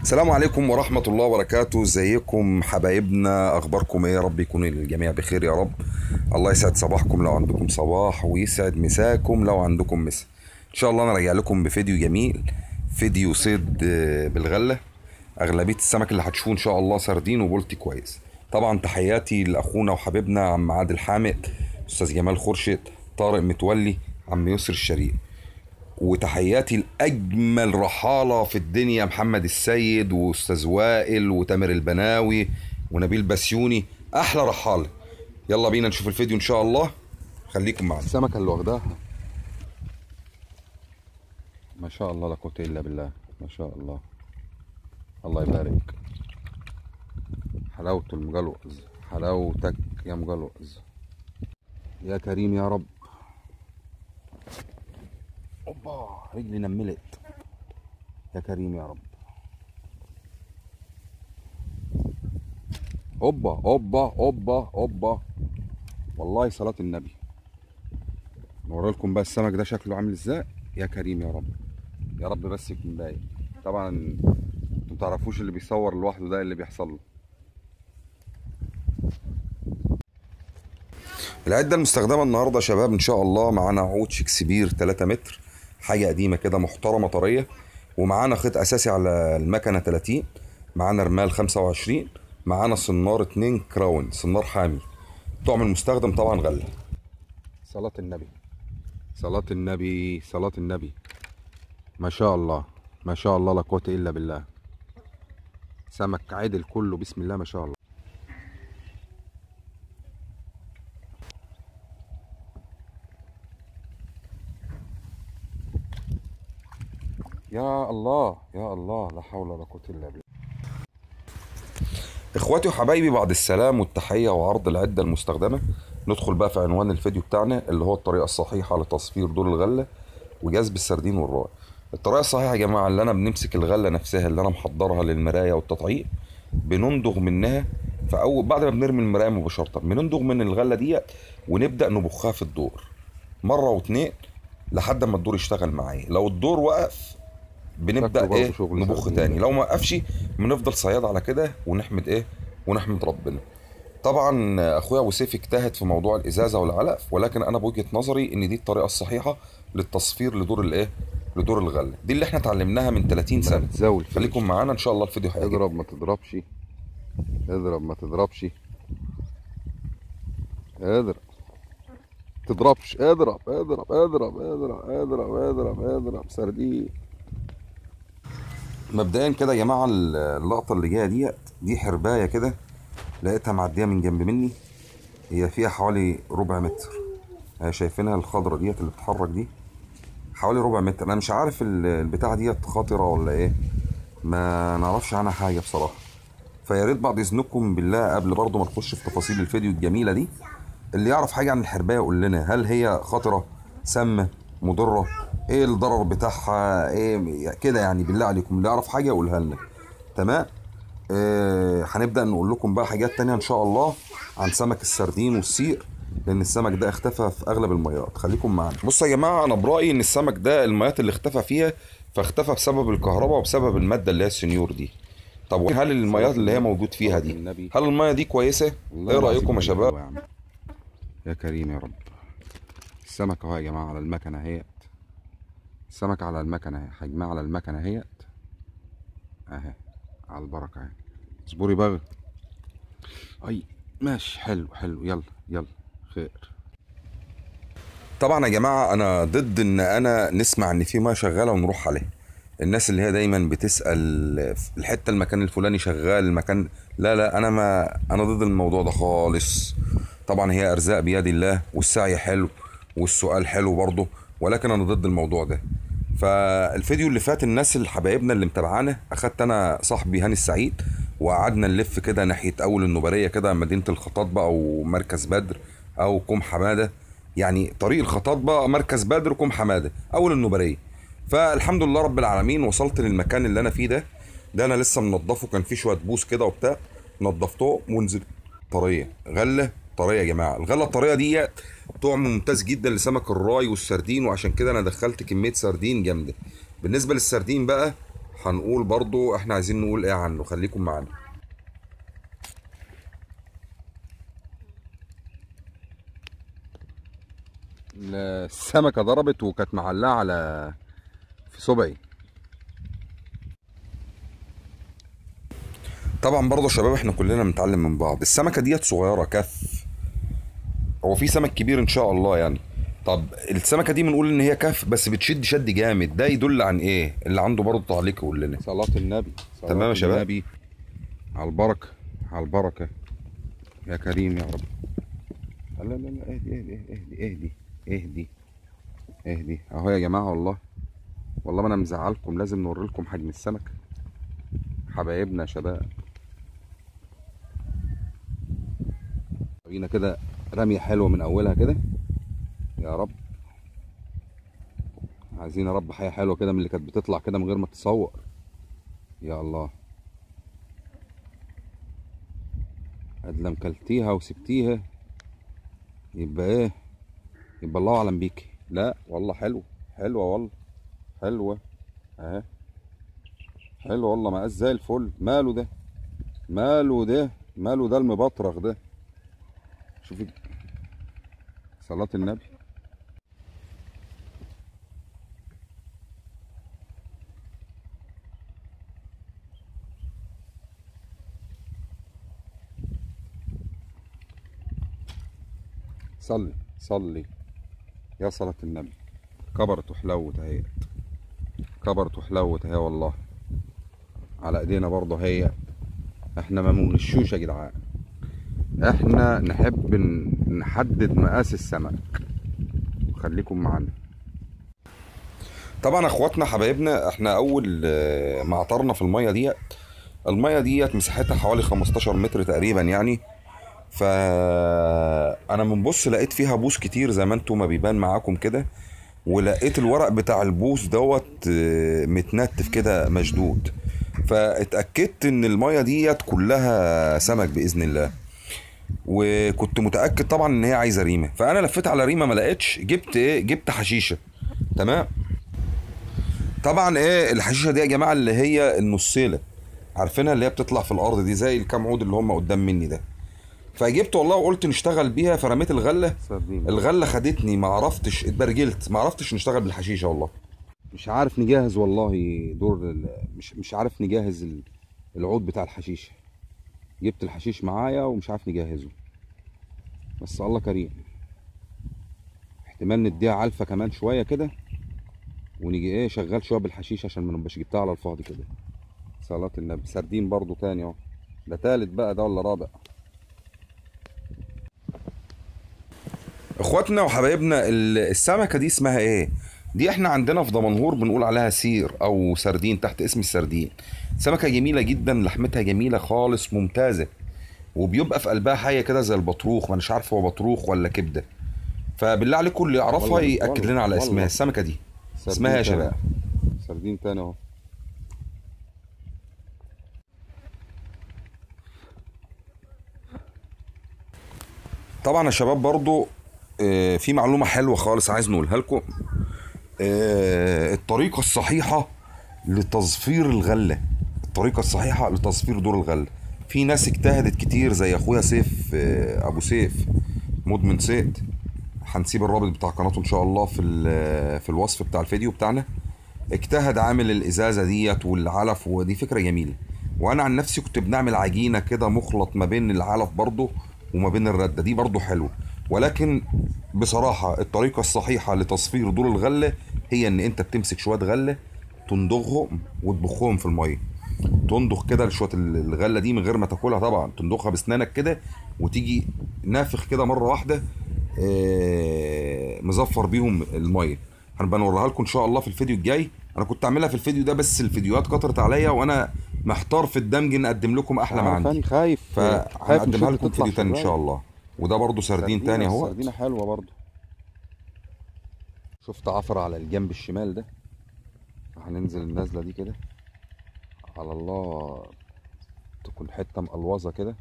السلام عليكم ورحمة الله وبركاته ازيكم حبايبنا اخباركم ايه يا رب يكون الجميع بخير يا رب الله يسعد صباحكم لو عندكم صباح ويسعد مساكم لو عندكم مسا ان شاء الله انا راجع لكم بفيديو جميل فيديو صيد آه، بالغلة اغلبية السمك اللي هتشوفوه ان شاء الله سردين وبولتي كويس طبعا تحياتي لاخونا وحبيبنا عم عادل حامد استاذ جمال خورشيد طارق متولي عم يسر الشريف وتحياتي لاجمل رحاله في الدنيا محمد السيد واستاذ وائل وتامر البناوي ونبيل بسيوني احلى رحاله يلا بينا نشوف الفيديو ان شاء الله خليكم معنا السمكه اللي واخداها ما شاء الله لا قوه الا بالله ما شاء الله الله يبارك حلاوه المجلوز حلاوتك يا مجلوز يا كريم يا رب اوبا رجلي نملت يا كريم يا رب اوبا اوبا اوبا اوبا والله صلاة النبي نوري لكم بقى السمك ده شكله عامل ازاي يا كريم يا رب يا رب بس يكون باين طبعا انتوا متعرفوش اللي بيصور لوحده ده اللي بيحصل له العده المستخدمه النهارده يا شباب ان شاء الله معانا عود شكسبير 3 متر حاجه قديمه كده محترمه طريه ومعانا خيط اساسي على المكنه 30 معانا رمال 25 معانا صنار 2 كراون صنار حامي طعم المستخدم طبعا غله صلاه النبي صلاه النبي صلاه النبي ما شاء الله ما شاء الله لا قوه الا بالله سمك عدل كله بسم الله ما شاء الله يا الله يا الله لا حول ولا قوة إلا بالله إخواتي وحبايبي بعد السلام والتحية وعرض العدة المستخدمة ندخل بقى في عنوان الفيديو بتاعنا اللي هو الطريقة الصحيحة لتصفير دور الغلة وجذب السردين والراي الطريقة الصحيحة يا جماعة اللي أنا بنمسك الغلة نفسها اللي أنا محضرها للمراية والتطعيم بنندغ منها فأول بعد ما بنرمي المراية مباشرة بنندغ من الغلة ديت ونبدأ نبخها في الدور مرة واتنين لحد ما الدور يشتغل معايا لو الدور وقف بنبدا شكله برضه ايه شغل نبخ سردين. تاني لو ما وقفش بنفضل صياد على كده ونحمد ايه ونحمد ربنا طبعا اخويا ابو سيف اجتهد في موضوع الازازه والعلف ولكن انا بوجهه نظري ان دي الطريقه الصحيحه للتصفير لدور الايه لدور الغله دي اللي احنا اتعلمناها من 30 سنه تزاول خليكم معانا ان شاء الله الفيديو هيعجبكم اضرب ما تضربش اضرب ما تضربش اضرب تضربش اضرب اضرب اضرب اضرب اضرب اضرب اضرب سردين مبدئيا كده يا جماعه اللقطه اللي جايه ديت دي حربايه كده لقيتها معديه من جنب مني هي فيها حوالي ربع متر هي شايفينها الخضره ديت اللي بتتحرك دي حوالي ربع متر انا مش عارف ال- البتاعه ديت خطره ولا ايه ما نعرفش عنها حاجه بصراحه فيا ريت بعد اذنكم بالله قبل برضه ما نخش في تفاصيل الفيديو الجميله دي اللي يعرف حاجه عن الحربايه يقول لنا هل هي خطره سامه مضره ايه الضرر بتاعها ايه كده يعني بالله عليكم اللي يعرف حاجه يقولها لنا تمام آه هنبدا نقول لكم بقى حاجات تانية ان شاء الله عن سمك السردين والسير لان السمك ده اختفى في اغلب الميات خليكم معانا بصوا يا جماعه انا برايي ان السمك ده الميات اللي اختفى فيها فاختفى بسبب الكهرباء وبسبب الماده اللي هي السنيور دي طب هل الميات اللي هي موجود فيها دي النبي. هل الميه دي كويسه والله ايه العظيم رايكم يا حاجة شباب حلوة يا عم. يا كريم يا رب السمك اهو يا جماعه على المكنه اهيت السمك على المكنه اهي حجمها على المكنه اهيت اهي على البركه اهي اصبري بقى اي ماشي حلو حلو يلا يلا خير طبعا يا جماعه انا ضد ان انا نسمع ان في ميه شغاله ونروح عليها الناس اللي هي دايما بتسال في الحته المكان الفلاني شغال المكان لا لا انا ما انا ضد الموضوع ده خالص طبعا هي ارزاق بيد الله والسعي حلو والسؤال حلو برضه ولكن انا ضد الموضوع ده فالفيديو اللي فات الناس اللي حبايبنا اللي متابعانا اخدت انا صاحبي هاني السعيد وقعدنا نلف كده ناحيه اول النوبريه كده مدينه الخطاطبه او مركز بدر او كوم حماده يعني طريق الخطاطبه مركز بدر كوم حماده اول النوبريه فالحمد لله رب العالمين وصلت للمكان اللي انا فيه ده ده انا لسه منضفه كان فيه شويه بوس كده وبتاع نضفته ونزل طريه غله طريه يا جماعه الغله الطريه دي طعم ممتاز جدا لسمك الراي والسردين وعشان كده انا دخلت كميه سردين جامده بالنسبه للسردين بقى هنقول برضو احنا عايزين نقول ايه عنه خليكم معانا السمكة ضربت وكانت معلقة على في صبعي طبعا برضه يا شباب احنا كلنا بنتعلم من بعض السمكه ديت صغيره كف هو في سمك كبير ان شاء الله يعني طب السمكه دي بنقول ان هي كف بس بتشد شد جامد ده يدل عن ايه اللي عنده برضه تعليق يقول لنا صلاة النبي صلاة تمام يا شباب. النبي على البركة على البركة يا كريم يا رب لا لا لا اهدي اهدي اهدي اهدي اهدي اهدي اهو يا جماعة والله والله ما انا مزعلكم لازم نوري لكم حجم السمك حبايبنا يا شباب ورينا كده رمية حلوة من اولها كده يا رب عايزين يا رب حياة حلوة كده من اللي كانت بتطلع كده من غير ما تتصور يا الله قد لم كلتيها وسبتيها يبقى ايه يبقى الله اعلم بيكي لا والله حلو حلوه والله حلوه اهي حلوه والله مقاس زي الفل ماله ده ماله ده ماله ده المبطرخ ده شوفي صلاة النبي صلي صلي يا صلاة النبي كبرت وحلوت اهي كبرت وحلوت اهي والله على ايدينا برضه هي احنا ما بنغشوش يا جدعان احنا نحب ن- نحدد مقاس السمك خليكم معانا طبعا اخواتنا حبايبنا احنا اول آه، ما عطرنا في الميه ديت الميه ديت مساحتها حوالي 15 متر تقريبا يعني فانا بنبص لقيت فيها بوس كتير زي ما انتم ما بيبان معاكم كده ولقيت الورق بتاع البوس دوت آه، متنتف كده مشدود فاتاكدت ان الميه ديت كلها سمك باذن الله وكنت متاكد طبعا ان هي عايزه ريمه فانا لفيت على ريمه ما لقيتش جبت ايه جبت حشيشه تمام طبعا ايه الحشيشه دي يا جماعه اللي هي النصيله عارفينها اللي هي بتطلع في الارض دي زي الكام عود اللي هم قدام مني ده فجبت والله وقلت نشتغل بيها فرميت الغله سردين الغله خدتني ما عرفتش اتبرجلت ما عرفتش نشتغل بالحشيشه والله مش عارف نجهز والله دور ال- مش مش عارف نجهز ال- العود بتاع الحشيش جبت الحشيش معايا ومش عارف نجهزه بس الله كريم احتمال نديها علفة كمان شوية كده ونيجي ايه شغال شوية بالحشيش عشان ما نبقاش جبتها على الفاضي كده صلاة النبي سردين برضو تاني اهو ده تالت بقى ده ولا رابع اخواتنا وحبايبنا ال- السمكه دي اسمها ايه دي احنا عندنا في دمنهور بنقول عليها سير او سردين تحت اسم السردين سمكه جميله جدا لحمتها جميله خالص ممتازه وبيبقى في قلبها حاجه كده زي البطروخ ما مش عارف هو بطروخ ولا كبده فبالله عليكم اللي يعرفها والله- ياكد والله- لنا على والله. اسمها السمكه دي سردين اسمها يا تاني. شباب سردين تاني اهو طبعا يا شباب برضو آه، في معلومة حلوة خالص عايز نقولها لكم آه، الطريقة الصحيحة لتصفير الغلة الطريقة الصحيحة لتصفير دور الغلة في ناس اجتهدت كتير زي اخويا سيف آه، ابو سيف مدمن صيد هنسيب الرابط بتاع قناته ان شاء الله في ال- في الوصف بتاع الفيديو بتاعنا اجتهد عامل الازازه ديت والعلف ودي فكره جميله وانا عن نفسي كنت بنعمل عجينه كده مخلط ما بين العلف برضه وما بين الرده دي برضه حلوه ولكن بصراحه الطريقه الصحيحه لتصفير دور الغله هي ان انت بتمسك شويه غله تندغهم وتبخهم في الميه تندخ كده شويه الغله دي من غير ما تاكلها طبعا تندخها بسنانك كده وتيجي نافخ كده مره واحده آه، مزفر بيهم الميه هنبقى نوريها لكم ان شاء الله في الفيديو الجاي انا كنت اعملها في الفيديو ده بس الفيديوهات كترت عليا وانا محتار في الدمج نقدم لكم احلى ما عارف عندي أنا خايف خايف فهنقدمها مش لكم تطلع فيديو تاني ان شرايط. شاء الله وده برضو سردين تاني اهو سردينة حلوة برضو شفت عفر على الجنب الشمال ده هننزل النزلة دي كده على الله تكون حتة مقلوظة كده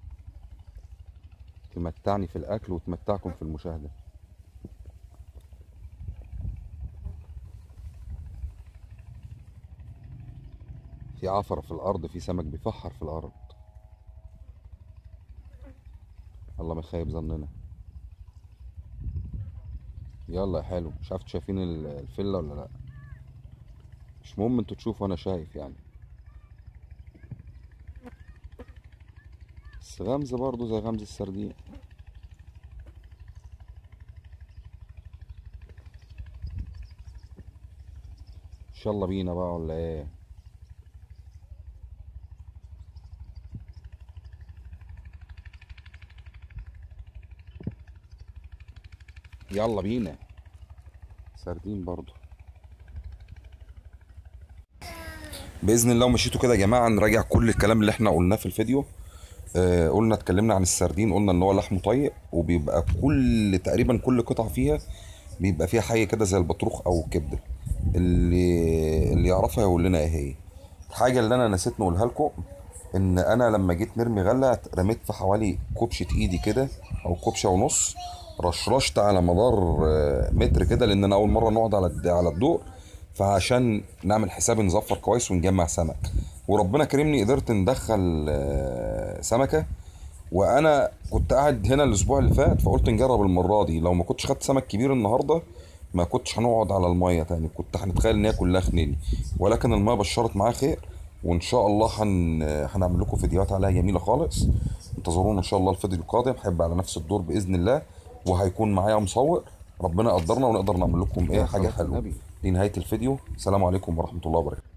تمتعني في الأكل وتمتعكم في المشاهدة في عفرة في الارض في سمك بيفحر في الارض الله ما يخيب ظننا يلا يا حلو مش عارف شايفين ال- الفلة ولا لا مش مهم انتوا تشوفوا انا شايف يعني بس غمزة برضو زي غمز السردين ان شاء الله بينا بقى ولا ايه يلا بينا سردين برضو باذن الله ومشيتوا كده يا جماعه نراجع كل الكلام اللي احنا قلناه في الفيديو آه قلنا اتكلمنا عن السردين قلنا ان هو لحمه طيب وبيبقى كل تقريبا كل قطعه فيها بيبقى فيها حاجه كده زي البطروخ او الكبده اللي اللي يعرفها يقول لنا ايه هي الحاجه اللي انا نسيت نقولها لكم ان انا لما جيت نرمي غله رميت في حوالي كوبشه ايدي كده او كوبشه ونص رشرشت على مدار آه، متر كده لان انا اول مره نقعد على الد- على الضوء فعشان نعمل حساب نزفر كويس ونجمع سمك وربنا كرمني قدرت ندخل آه، سمكه وانا كنت قاعد هنا الاسبوع اللي فات فقلت نجرب المره دي لو ما كنتش خدت سمك كبير النهارده ما كنتش هنقعد على الميه تاني كنت هنتخيل ان هي كلها خنيني ولكن الميه بشرت معاها خير وان شاء الله هن... هنعمل لكم فيديوهات عليها جميله خالص انتظرونا ان شاء الله الفيديو القادم هيبقى على نفس الدور باذن الله وهيكون معايا مصور ربنا يقدرنا ونقدر نعمل لكم ايه يا حاجه صلاة حلوه النبي. دي نهايه الفيديو السلام عليكم ورحمه الله وبركاته